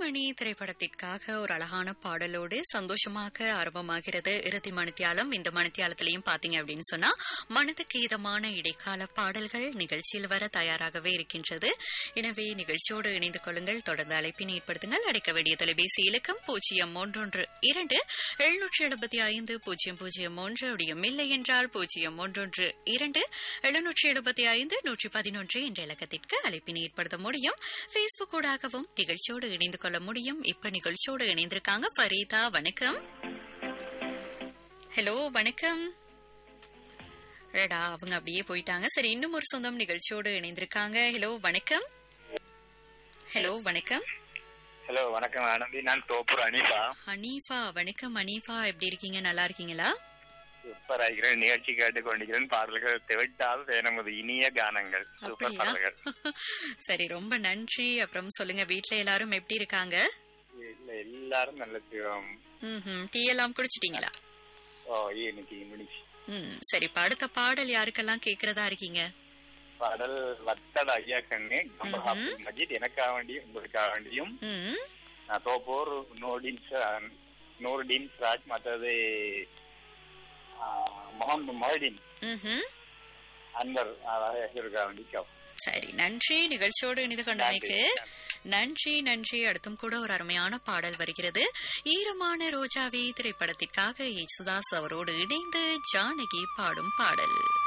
மணி திரைப்படத்திற்காக ஒரு அழகான பாடலோடு சந்தோஷமாக ஆரம்பமாகிறது இறுதி மணித்தியாலம் இந்த மணித்தியாலத்திலையும் பாத்தீங்க அப்படின்னு சொன்னா மனதுக்கு இதமான இடைக்கால பாடல்கள் நிகழ்ச்சியில் வர தயாராகவே இருக்கின்றது எனவே நிகழ்ச்சியோடு இணைந்து கொள்ளுங்கள் தொடர்ந்து அழைப்பினை ஏற்படுத்துங்கள் அடைக்க வேண்டிய தொலைபேசி இலக்கம் பூஜ்ஜியம் ஒன்றொன்று இரண்டு எழுநூற்றி எழுபத்தி ஐந்து பூஜ்ஜியம் பூஜ்ஜியம் ஒன்று அப்படியும் இல்லை என்றால் பூஜ்ஜியம் ஒன்றொன்று இரண்டு எழுநூற்றி எழுபத்தி ஐந்து நூற்றி பதினொன்று என்ற இலக்கத்திற்கு அழைப்பினை ஏற்படுத்த முடியும் பேஸ்புக் ஊடாகவும் நிகழ்ச்சியோடு இணைந்து கொள்ள முடியும் இப்ப நிகழ்ச்சியோடு இணைந்திருக்காங்க பரீதா வணக்கம் ஹலோ வணக்கம் அடடா அவங்க அப்படியே போயிட்டாங்க சரி இன்னும் ஒரு சொந்தம் நிகழ்ச்சியோடு இணைந்திருக்காங்க ஹலோ வணக்கம் ஹலோ வணக்கம் ஹலோ வணக்கம் ஆனந்தி நான் தோப்பூர் அனிதா ஹனீஃபா வணக்கம் ஹனீஃபா எப்படி இருக்கீங்க நல்லா இருக்கீங்களா சூப்பர் ஆகிறேன் நிகழ்ச்சி கேட்டுக் கொண்டிருக்கிறேன் பாடல்கள் திவிட்டால் நமது இனிய கானங்கள் சூப்பர் அப்படியா பாடல்கள் சரி ரொம்ப நன்றி அப்புறம் சொல்லுங்க வீட்ல எல்லாரும் எப்படி இருக்காங்க இல்ல எல்லாரும் நல்ல சிவம் ம்ஹும். டீ எல்லாம் குடிச்சிட்டீங்களா ஓ இன்னைக்கு முடிச்சு ம் சரி இப்ப அடுத்த பாடல் யாருக்கெல்லாம் கேக்குறதா இருக்கீங்க பாடல் வத்தட ஐயா கண்ணு கம்பஹாபி மஜித் எனக்காக வேண்டியும் உங்களுக்காக வேண்டியும் ம் நான் தோப்பூர் நூர்டீன் ச- நூர்டீன் ராஜ் மற்றது ஆ, முகமது மொஹிதீன் ம்ஹும். அன்பர் ஆகியோருக்காக வேண்டி கேட்போம். சரி நன்றி நிகழ்ச்சியோடு இணைந்து கொண்டமைக்கு நன்றி. நன்றி நன்றி அடுத்தும் கூட ஒரு அருமையான பாடல் வருகிறது ஈரமான ரோஜாவே திரைப்படத்திற்காக யேசுதாஸ் அவரோடு இணைந்து ஜானகி பாடும் பாடல்